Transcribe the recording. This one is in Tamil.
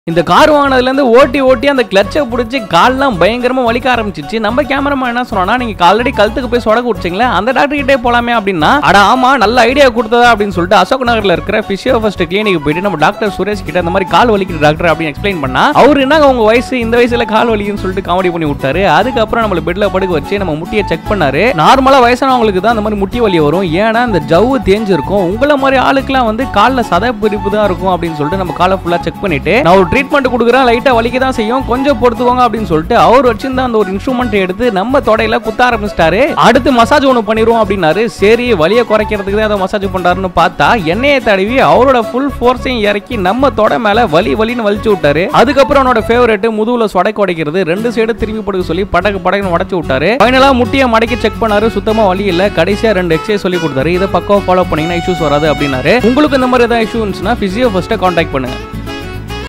இந்த கார் வாங்கினதுலேருந்து ஓட்டி ஓட்டி அந்த கிளச்சை பிடிச்சி கால்லாம் பயங்கரமாக வலிக்க ஆரம்பிச்சிச்சு நம்ம கேமராமேன் என்ன சொன்னா நீங்க ஆல்ரெடி கழுத்துக்கு போய் சொடக்கு விட்டுச்சிங்களே அந்த டாக்டர் கிட்டே போலாமே அப்படின்னா அட ஆமா நல்ல ஐடியா கொடுத்ததா அப்படின்னு சொல்லிட்டு அசோக் நகர்ல இருக்கிற பிசியோ ஃபர்ஸ்ட் கிளினிக் போயிட்டு நம்ம டாக்டர் சுரேஷ் கிட்ட இந்த மாதிரி கால் வலிக்குது டாக்டர் அப்படின்னு எக்ஸ்பிளைன் பண்ணா அவர் என்னங்க உங்க வயசு இந்த வயசுல கால் வலிக்குன்னு சொல்லிட்டு காமெடி பண்ணி விட்டாரு அதுக்கப்புறம் நம்மள பெட்ல படுக்க வச்சு நம்ம முட்டியை செக் பண்ணாரு நார்மலா வயசானவங்களுக்கு தான் அந்த மாதிரி முட்டி வலி வரும் ஏன்னா இந்த ஜவ்வு தேஞ்சிருக்கும் உங்களை மாதிரி ஆளுக்குலாம் வந்து கால்ல சத பிரிப்பு தான் இருக்கும் அப்படின்னு சொல்லிட்டு நம்ம காலை ஃபுல்லா செக் பண்ணிட்டு நான் ஒரு ட்ரீட்மெண்ட் கொடுக்குறேன் லைட்டா வலிக்க தான் செய்யும் கொஞ்சம் பொறுத்துக்கோங்க அப்படின்னு சொல்லிட்டு அவர் வச்சிருந்த அந்த ஒரு இன்ஸ்ட்ருமெண்ட் எடுத்து நம்ம தொடையில குத்த ஆரம்பிச்சிட்டாரு அடுத்து மசாஜ் ஒன்று பண்ணிடுவோம் அப்படின்னாரு சரி வலியை குறைக்கிறதுக்கு தான் அதை மசாஜ் பண்றாருன்னு பார்த்தா எண்ணெயை தடவி அவரோட ஃபுல் ஃபோர்ஸையும் இறக்கி நம்ம தொடை மேல வலி வலின்னு வலிச்சு விட்டாரு அதுக்கப்புறம் அவனோட ஃபேவரட் முதுகுல சொடக்கு உடைக்கிறது ரெண்டு சைடு திரும்பி படுக்க சொல்லி படக்கு படக்குன்னு உடச்சு விட்டாரு ஃபைனலா முட்டியை மடக்கி செக் பண்ணாரு சுத்தமா வலி இல்ல கடைசியா ரெண்டு எக்ஸசைஸ் சொல்லி கொடுத்தாரு இதை பக்கம் ஃபாலோ பண்ணீங்கன்னா இஷ்யூஸ் வராது அப்படின்னாரு உங்களுக்கு இந்த மாதிரி ஏதாவது இஷ்யூ இருந்துச்சுன்னா பிசியோ ஃபர்ஸ்ட்டை காண்டாக்ட் பண்ணுங்க